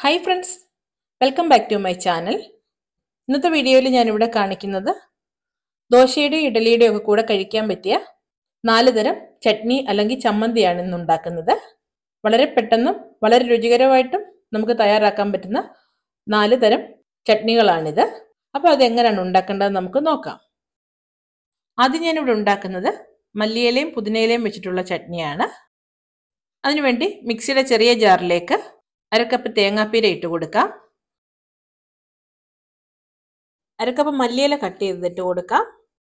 hi friends welcome back to my channel ഇന്നത്തെ വീഡിയോയിൽ ഞാനിവിടെ കാണിക്കുന്നത് ദോശയുടെയും ഇഡലിയുടെയും ഒക്കെ കൂടെ കഴിക്കാൻ പറ്റിയ നാല് തരം ചട്നി അല്ലെങ്കിൽ ചമ്മന്തിയാണ് ഇന്ന് ഉണ്ടാക്കുന്നത് വളരെ പെട്ടെന്നും വളരെ രുചികരമായിട്ടും നമുക്ക് തയ്യാറാക്കാൻ പറ്റുന്ന നാല് തരം ചട്നികളാണിത് അപ്പോൾ അതെങ്ങനെയാണ് ഉണ്ടാക്കേണ്ടത് നമുക്ക് നോക്കാം ആദ്യം ഞാനിവിടെ ഉണ്ടാക്കുന്നത് മല്ലിയിലയും പുതിനയിലയും വെച്ചിട്ടുള്ള ചട്നിയാണ് അതിനുവേണ്ടി മിക്സിയുടെ ചെറിയ ജാറിലേക്ക് അരക്കപ്പ് തേങ്ങാപ്പീര ഇട്ട് കൊടുക്കാം അരക്കപ്പ് മല്ലിയില കട്ട് ചെയ്തിട്ട് കൊടുക്കാം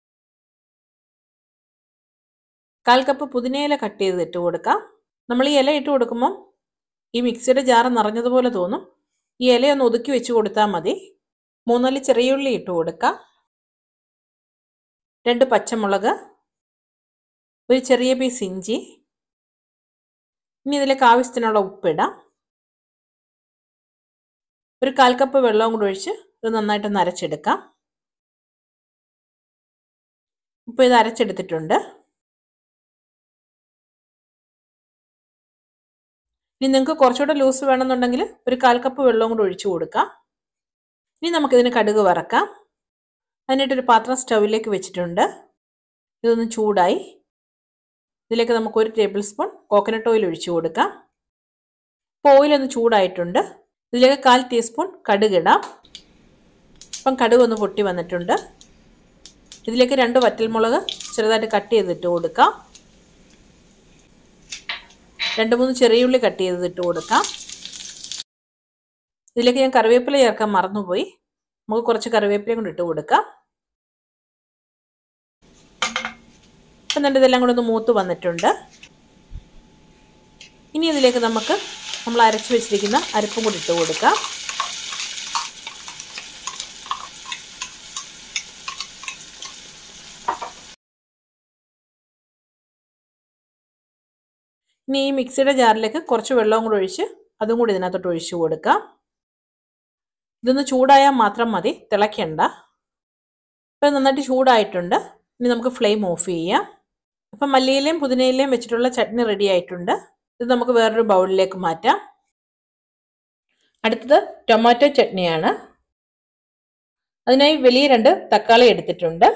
കാൽ കപ്പ് പുതിനയില കട്ട് ചെയ്തിട്ട് കൊടുക്കാം നമ്മൾ ഈ ഇല ഇട്ട് കൊടുക്കുമ്പം ഈ മിക്സിയുടെ ജാറ് നിറഞ്ഞതുപോലെ തോന്നും ഈ ഇലയൊന്ന് ഒതുക്കി വെച്ച് കൊടുത്താൽ മതി മൂന്നാല് ചെറിയുള്ളി ഇട്ട് കൊടുക്കാം രണ്ട് പച്ചമുളക് ഒരു ചെറിയ പീസ് ഇഞ്ചി ഇനി ഇതിലേക്ക് ആവശ്യത്തിനുള്ള ഉപ്പിടാം ഒരു കാൽ കപ്പ് വെള്ളവും കൂടി ഒഴിച്ച് ഇത് നന്നായിട്ടൊന്ന് അരച്ചെടുക്കാം ഇപ്പോൾ ഇത് അരച്ചെടുത്തിട്ടുണ്ട് ഇനി നിങ്ങൾക്ക് കുറച്ചുകൂടെ ലൂസ് വേണമെന്നുണ്ടെങ്കിൽ ഒരു കാൽ കപ്പ് വെള്ളവും കൂടി ഒഴിച്ചു കൊടുക്കാം ഇനി നമുക്കിതിന് കടുക് വറക്കാം അതിനായിട്ടൊരു പാത്രം സ്റ്റൗവിലേക്ക് വെച്ചിട്ടുണ്ട് ഇതൊന്ന് ചൂടായി ഇതിലേക്ക് നമുക്ക് ഒരു ടേബിൾ സ്പൂൺ കോക്കനട്ട് ഓയിൽ ഒഴിച്ചു കൊടുക്കാം ഇപ്പോൾ ഓയിലൊന്ന് ചൂടായിട്ടുണ്ട് ഇതിലേക്ക് കാൽ ടീസ്പൂൺ കടുക് ഇടാം ഇപ്പം കടുക് ഒന്ന് പൊട്ടി വന്നിട്ടുണ്ട് ഇതിലേക്ക് രണ്ട് വറ്റൽമുളക് ചെറുതായിട്ട് കട്ട് ചെയ്തിട്ട് കൊടുക്കാം രണ്ട് മൂന്ന് ചെറിയുള്ളി കട്ട് ചെയ്തിട്ട് കൊടുക്കാം ഇതിലേക്ക് ഞാൻ കറിവേപ്പില ചേർക്കാൻ മറന്നുപോയി നമുക്ക് കുറച്ച് കറിവേപ്പിലയും കൂടി ഇട്ട് കൊടുക്കാം ഇപ്പം തന്നെ ഇതെല്ലാം കൂടെ ഒന്ന് മൂത്ത് വന്നിട്ടുണ്ട് ഇനി ഇതിലേക്ക് നമുക്ക് നമ്മൾ അരച്ച് വെച്ചിരിക്കുന്ന അരപ്പും കൂടി ഇട്ട് കൊടുക്കാം ഇനി ഈ മിക്സിയുടെ ജാറിലേക്ക് കുറച്ച് വെള്ളവും കൂടി ഒഴിച്ച് അതും കൂടി ഇതിനകത്തോട്ട് ഒഴിച്ചു കൊടുക്കാം ഇതൊന്ന് ചൂടായാൽ മാത്രം മതി തിളയ്ക്കണ്ട ഇപ്പം നന്നായിട്ട് ചൂടായിട്ടുണ്ട് ഇനി നമുക്ക് ഫ്ലെയിം ഓഫ് ചെയ്യാം അപ്പം മല്ലിയിലയും പുതിനയിലയും വെച്ചിട്ടുള്ള ചട്നി റെഡി ആയിട്ടുണ്ട് ഇത് നമുക്ക് വേറൊരു ബൗളിലേക്ക് മാറ്റാം അടുത്തത് ടൊമാറ്റോ ചട്നിയാണ് അതിനായി വലിയ രണ്ട് തക്കാളി എടുത്തിട്ടുണ്ട്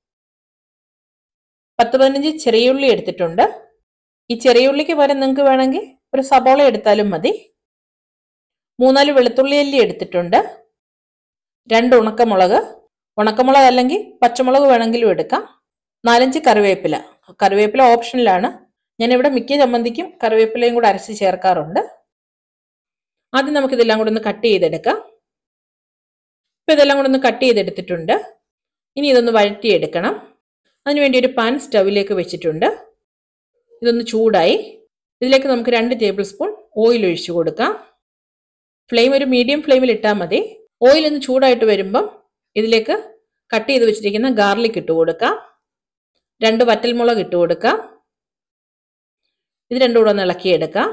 പത്ത് പതിനഞ്ച് ചെറിയുള്ളി എടുത്തിട്ടുണ്ട് ഈ ചെറിയുള്ളിക്ക് പകരം നിങ്ങൾക്ക് വേണമെങ്കിൽ ഒരു സബോള എടുത്താലും മതി മൂന്നാല് വെളുത്തുള്ളി അല്ലി എടുത്തിട്ടുണ്ട് രണ്ട് ഉണക്കമുളക് ഉണക്കമുളക് അല്ലെങ്കിൽ പച്ചമുളക് വേണമെങ്കിലും എടുക്കാം നാലഞ്ച് കറിവേപ്പില കറിവേപ്പില ഓപ്ഷനിലാണ് ഞാനിവിടെ മിക്ക ചമ്മന്തിക്കും കറിവേപ്പിലയും കൂടെ അരച്ച് ചേർക്കാറുണ്ട് ആദ്യം നമുക്കിതെല്ലാം കൂടെ ഒന്ന് കട്ട് ചെയ്തെടുക്കാം ഇപ്പം ഇതെല്ലാം കൂടെ ഒന്ന് കട്ട് ചെയ്തെടുത്തിട്ടുണ്ട് ഇനി ഇതൊന്ന് വഴറ്റിയെടുക്കണം അതിനുവേണ്ടി ഒരു പാൻ സ്റ്റവിലേക്ക് വെച്ചിട്ടുണ്ട് ഇതൊന്ന് ചൂടായി ഇതിലേക്ക് നമുക്ക് രണ്ട് ടേബിൾ സ്പൂൺ ഓയിൽ ഒഴിച്ചു കൊടുക്കാം ഫ്ലെയിം ഒരു മീഡിയം ഫ്ലെയിമിൽ ഇട്ടാൽ മതി ഓയിൽ ഒന്ന് ചൂടായിട്ട് വരുമ്പം ഇതിലേക്ക് കട്ട് ചെയ്ത് വെച്ചിരിക്കുന്ന ഗാർലിക് ഇട്ട് കൊടുക്കാം രണ്ട് വറ്റൽമുളക് ഇട്ട് കൊടുക്കാം ഇത് രണ്ടും കൂടെ ഒന്ന് ഇളക്കിയെടുക്കാം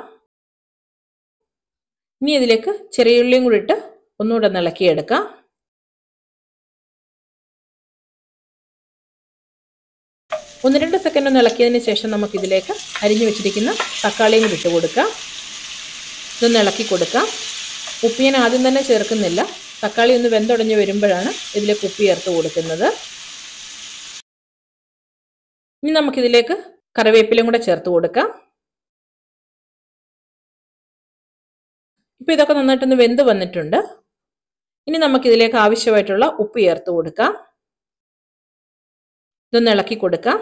ഇനി ഇതിലേക്ക് ചെറിയുള്ളിയും കൂടി ഇട്ട് ഒന്നുകൂടെ ഒന്ന് ഇളക്കിയെടുക്കാം ഒന്ന് രണ്ട് സെക്കൻഡ് ഒന്ന് ഇളക്കിയതിന് ശേഷം നമുക്ക് ഇതിലേക്ക് അരിഞ്ഞു വെച്ചിരിക്കുന്ന തക്കാളിയും കൂടി ഇട്ട് കൊടുക്കാം ഇതൊന്ന് ഇളക്കി കൊടുക്കാം ഉപ്പ് ഞാൻ ആദ്യം തന്നെ ചേർക്കുന്നില്ല തക്കാളി ഒന്ന് വെന്തുടഞ്ഞ് വരുമ്പോഴാണ് ഇതിലേക്ക് ഉപ്പ് ചേർത്ത് കൊടുക്കുന്നത് ഇനി നമുക്കിതിലേക്ക് കറിവേപ്പിലയും കൂടെ ചേർത്ത് കൊടുക്കാം ഇപ്പോൾ ഇതൊക്കെ നന്നായിട്ടൊന്ന് വെന്ത് വന്നിട്ടുണ്ട് ഇനി നമുക്കിതിലേക്ക് ആവശ്യമായിട്ടുള്ള ഉപ്പ് ചേർത്ത് കൊടുക്കാം ഇതൊന്ന് ഇളക്കി കൊടുക്കാം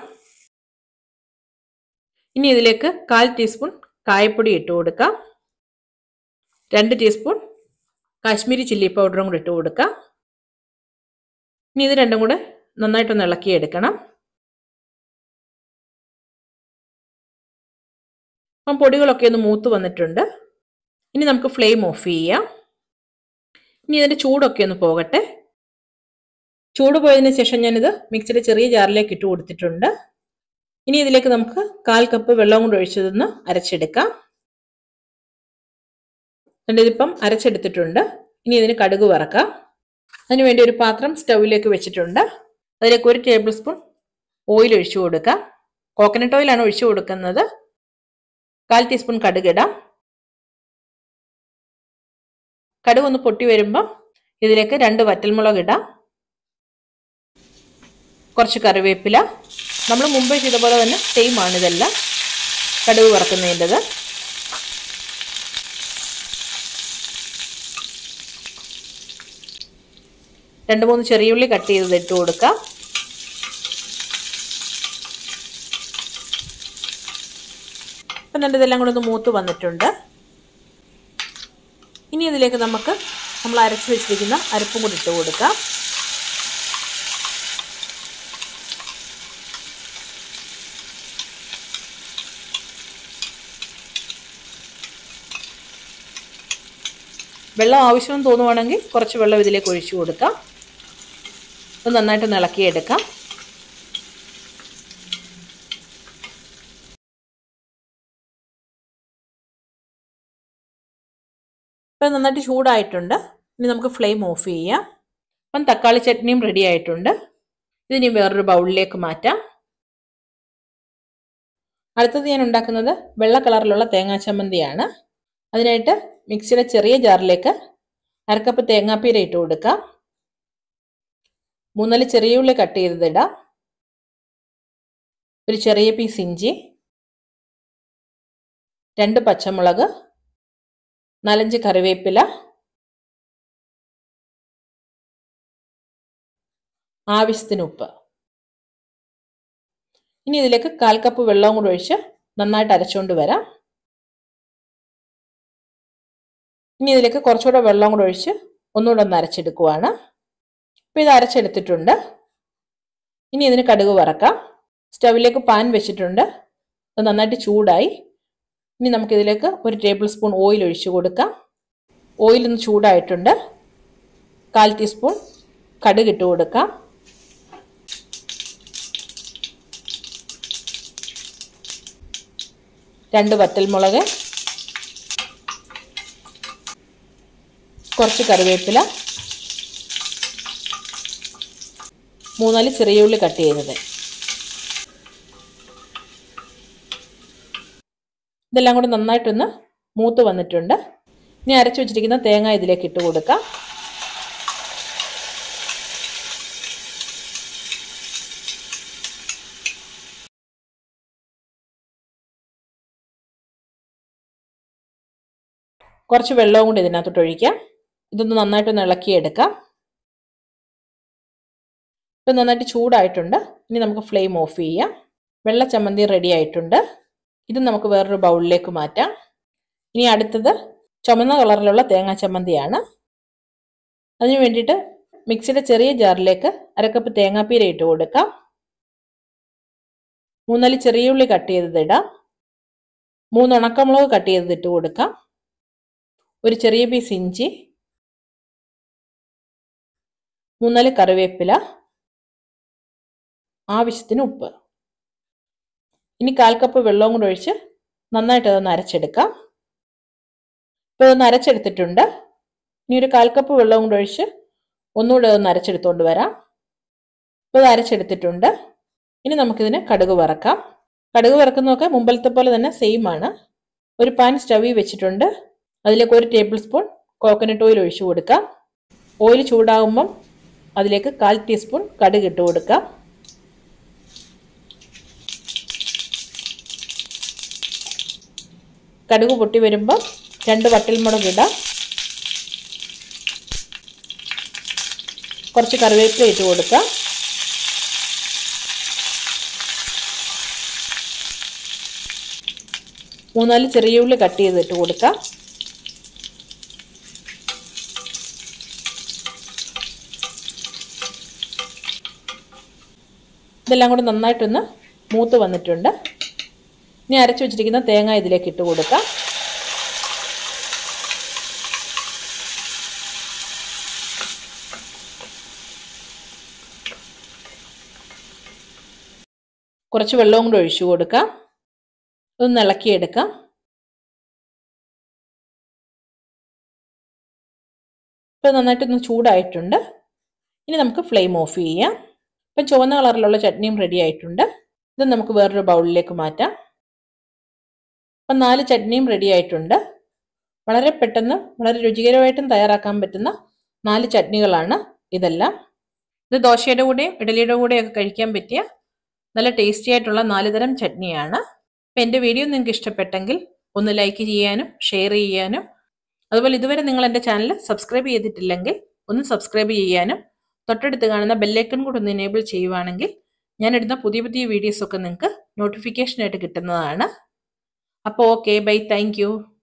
ഇനി ഇതിലേക്ക് കാൽ ടീസ്പൂൺ കായപ്പൊടി ഇട്ട് കൊടുക്കാം രണ്ട് ടീസ്പൂൺ കാശ്മീരി ചില്ലി പൗഡറും കൂടി ഇട്ട് കൊടുക്കാം ഇനി ഇത് രണ്ടും കൂടെ നന്നായിട്ടൊന്ന് ഇളക്കിയെടുക്കണം അപ്പം പൊടികളൊക്കെ ഒന്ന് മൂത്ത് വന്നിട്ടുണ്ട് ഇനി നമുക്ക് ഫ്ലെയിം ഓഫ് ചെയ്യാം ഇനി ഇതിൻ്റെ ചൂടൊക്കെ ഒന്ന് പോകട്ടെ ചൂട് പോയതിന് ശേഷം ഞാനിത് മിക്സിയുടെ ചെറിയ ജാറിലേക്ക് ഇട്ട് കൊടുത്തിട്ടുണ്ട് ഇനി ഇതിലേക്ക് നമുക്ക് കാൽ കപ്പ് വെള്ളം കൊണ്ട് ഒഴിച്ചതൊന്ന് അരച്ചെടുക്കാം ഇതിപ്പം അരച്ചെടുത്തിട്ടുണ്ട് ഇനി ഇതിന് കടുക് വറക്കാം അതിന് വേണ്ടി ഒരു പാത്രം സ്റ്റൗവിലേക്ക് വെച്ചിട്ടുണ്ട് അതിലേക്ക് ഒരു ടേബിൾ സ്പൂൺ ഓയിൽ ഒഴിച്ചു കൊടുക്കാം കോക്കനട്ട് ഓയിലാണ് ഒഴിച്ചു കൊടുക്കുന്നത് കാൽ ടീസ്പൂൺ കടുക് ഇടാം കടുക് ഒന്ന് പൊട്ടി വരുമ്പോൾ ഇതിലേക്ക് രണ്ട് വറ്റൽമുളക് ഇടാം കുറച്ച് കറിവേപ്പില നമ്മൾ മുമ്പേ ചെയ്ത പോലെ തന്നെ സെയിം ആണ് ഇതെല്ലാം കടുക് വറക്കുന്നതിൻ്റെത് രണ്ട് മൂന്ന് ചെറിയുള്ളി കട്ട് ചെയ്തത് ഇട്ട് കൊടുക്കാം അപ്പം രണ്ട് ഇതെല്ലാം കൂടെ ഒന്ന് മൂത്ത് വന്നിട്ടുണ്ട് ഇനി ഇതിലേക്ക് നമുക്ക് നമ്മൾ അരച്ച് വെച്ചിരിക്കുന്ന അരപ്പും കൂടി ഇട്ട് കൊടുക്കാം വെള്ളം ആവശ്യമെന്ന് തോന്നുവാണെങ്കിൽ കുറച്ച് വെള്ളം ഇതിലേക്ക് ഒഴിച്ചു കൊടുക്കാം അത് നന്നായിട്ട് ഇളക്കിയെടുക്കാം ഇപ്പം നന്നായിട്ട് ചൂടായിട്ടുണ്ട് ഇനി നമുക്ക് ഫ്ലെയിം ഓഫ് ചെയ്യാം അപ്പം തക്കാളി ചട്നിയും റെഡി ആയിട്ടുണ്ട് ഇതിനി വേറൊരു ബൗളിലേക്ക് മാറ്റാം അടുത്തത് ഞാൻ ഉണ്ടാക്കുന്നത് വെള്ള കളറിലുള്ള തേങ്ങാ ചമ്മന്തിയാണ് അതിനായിട്ട് മിക്സിയുടെ ചെറിയ ജാറിലേക്ക് അരക്കപ്പ് തേങ്ങാപ്പീര ഇട്ട് കൊടുക്കാം മൂന്നാല് ചെറിയ ഉള്ളി കട്ട് ചെയ്തത് ഇടാം ഒരു ചെറിയ പീസ് ഇഞ്ചി രണ്ട് പച്ചമുളക് നാലഞ്ച് കറിവേപ്പില ആവശ്യത്തിന് ഉപ്പ് ഇനി ഇതിലേക്ക് കാൽ കപ്പ് വെള്ളവും കൂടി ഒഴിച്ച് നന്നായിട്ട് അരച്ചുകൊണ്ട് വരാം ഇനി ഇതിലേക്ക് കുറച്ചുകൂടെ വെള്ളം കൂടെ ഒഴിച്ച് ഒന്നുകൂടെ ഒന്ന് അരച്ചെടുക്കുവാണ് അപ്പോൾ ഇത് അരച്ചെടുത്തിട്ടുണ്ട് ഇനി ഇതിന് കടുക് വറക്കാം സ്റ്റവിലേക്ക് പാൻ വെച്ചിട്ടുണ്ട് അത് നന്നായിട്ട് ചൂടായി ഇനി നമുക്കിതിലേക്ക് ഒരു ടേബിൾ സ്പൂൺ ഓയിൽ ഒഴിച്ചു കൊടുക്കാം ഓയിൽ ഒന്ന് ചൂടായിട്ടുണ്ട് കാൽ ടീസ്പൂൺ കടുക് ഇട്ട് കൊടുക്കാം രണ്ട് വറ്റൽമുളക് കുറച്ച് കറിവേപ്പില മൂന്നാല് ചെറിയ ഉള്ളി കട്ട് ചെയ്തത് ഇതെല്ലാം കൂടി നന്നായിട്ടൊന്ന് മൂത്ത് വന്നിട്ടുണ്ട് ഇനി അരച്ചു വെച്ചിരിക്കുന്ന തേങ്ങ ഇതിലേക്ക് ഇട്ട് കൊടുക്കാം കുറച്ച് വെള്ളവും കൂടി ഇതിനകത്തോട്ട് ഒഴിക്കാം ഇതൊന്ന് നന്നായിട്ടൊന്ന് ഇളക്കിയെടുക്കാം ഇപ്പം നന്നായിട്ട് ചൂടായിട്ടുണ്ട് ഇനി നമുക്ക് ഫ്ലെയിം ഓഫ് ചെയ്യാം വെള്ള ചമ്മന്തി റെഡി ആയിട്ടുണ്ട് ഇത് നമുക്ക് വേറൊരു ബൗളിലേക്ക് മാറ്റാം ഇനി അടുത്തത് ചുമന്ന കളറിലുള്ള തേങ്ങാ ചമ്മന്തിയാണ് അതിന് വേണ്ടിയിട്ട് മിക്സിയുടെ ചെറിയ ജാറിലേക്ക് അരക്കപ്പ് തേങ്ങാപ്പീര ഇട്ട് കൊടുക്കാം മൂന്നാല് ചെറിയ ഉള്ളി കട്ട് ചെയ്തത് ഇടാം മൂന്ന് ഉണക്കമുളക് കട്ട് ചെയ്തത് ഇട്ട് കൊടുക്കാം ഒരു ചെറിയ പീസ് ഇഞ്ചി മൂന്നാല് കറിവേപ്പില ആവശ്യത്തിന് ഉപ്പ് ഇനി കാൽ കപ്പ് വെള്ളവും കൂടെ ഒഴിച്ച് നന്നായിട്ട് അതൊന്ന് അരച്ചെടുക്കാം ഇപ്പോൾ ഇതൊന്ന് അരച്ചെടുത്തിട്ടുണ്ട് ഇനി ഒരു കാൽ കപ്പ് വെള്ളവും കൂടെ ഒഴിച്ച് ഒന്നുകൂടെ ഒന്ന് അരച്ചെടുത്തുകൊണ്ട് വരാം ഇപ്പോൾ ഇത് അരച്ചെടുത്തിട്ടുണ്ട് ഇനി നമുക്കിതിന് കടുക് വറക്കാം കടുക് വറക്കുന്നതൊക്കെ മുമ്പലത്തെ പോലെ തന്നെ സെയിം ആണ് ഒരു പാൻ സ്റ്റവിൽ വെച്ചിട്ടുണ്ട് അതിലേക്ക് ഒരു ടേബിൾ സ്പൂൺ കോക്കനട്ട് ഓയിൽ ഒഴിച്ചു കൊടുക്കാം ഓയിൽ ചൂടാകുമ്പം അതിലേക്ക് കാൽ ടീസ്പൂൺ കടുക് ഇട്ട് കൊടുക്കാം കടുക് പൊട്ടി വരുമ്പോൾ രണ്ട് വട്ടൽമുളക് ഇടാം കുറച്ച് കറിവേപ്പില ഇട്ട് കൊടുക്കാം മൂന്നാല് ചെറിയ ഉള്ളി കട്ട് ചെയ്തിട്ട് കൊടുക്കാം ഇതെല്ലാം കൂടെ നന്നായിട്ടൊന്ന് മൂത്ത് വന്നിട്ടുണ്ട് ഇനി അരച്ചു വെച്ചിരിക്കുന്ന തേങ്ങ ഇതിലേക്ക് ഇട്ട് കൊടുക്കാം കുറച്ച് വെള്ളവും കൂടെ ഒഴിച്ചു കൊടുക്കാം ഒന്ന് ഇളക്കിയെടുക്കാം ഇപ്പോൾ നന്നായിട്ടൊന്ന് ചൂടായിട്ടുണ്ട് ഇനി നമുക്ക് ഫ്ലെയിം ഓഫ് ചെയ്യാം ഇപ്പം ചുവന്ന കളറിലുള്ള ചട്നിയും റെഡി ആയിട്ടുണ്ട് ഇത് നമുക്ക് വേറൊരു ബൗളിലേക്ക് മാറ്റാം അപ്പം നാല് ചട്നിയും റെഡി ആയിട്ടുണ്ട് വളരെ പെട്ടെന്ന് വളരെ രുചികരമായിട്ടും തയ്യാറാക്കാൻ പറ്റുന്ന നാല് ചട്നികളാണ് ഇതെല്ലാം ഇത് ദോശയുടെ കൂടെയും ഇഡലിയുടെ കൂടെയും ഒക്കെ കഴിക്കാൻ പറ്റിയ നല്ല ടേസ്റ്റി ആയിട്ടുള്ള നാല് തരം ചട്നിയാണ് അപ്പം എൻ്റെ വീഡിയോ നിങ്ങൾക്ക് ഇഷ്ടപ്പെട്ടെങ്കിൽ ഒന്ന് ലൈക്ക് ചെയ്യാനും ഷെയർ ചെയ്യാനും അതുപോലെ ഇതുവരെ നിങ്ങൾ എൻ്റെ ചാനൽ സബ്സ്ക്രൈബ് ചെയ്തിട്ടില്ലെങ്കിൽ ഒന്ന് സബ്സ്ക്രൈബ് ചെയ്യാനും തൊട്ടടുത്ത് കാണുന്ന ബെല്ലൈക്കൺ കൂടെ ഒന്ന് എനേബിൾ ചെയ്യുവാണെങ്കിൽ ഞാൻ ഇടുന്ന പുതിയ പുതിയ വീഡിയോസൊക്കെ നിങ്ങൾക്ക് നോട്ടിഫിക്കേഷനായിട്ട് കിട്ടുന്നതാണ് അപ്പോൾ ഓക്കെ ബൈ താങ്ക്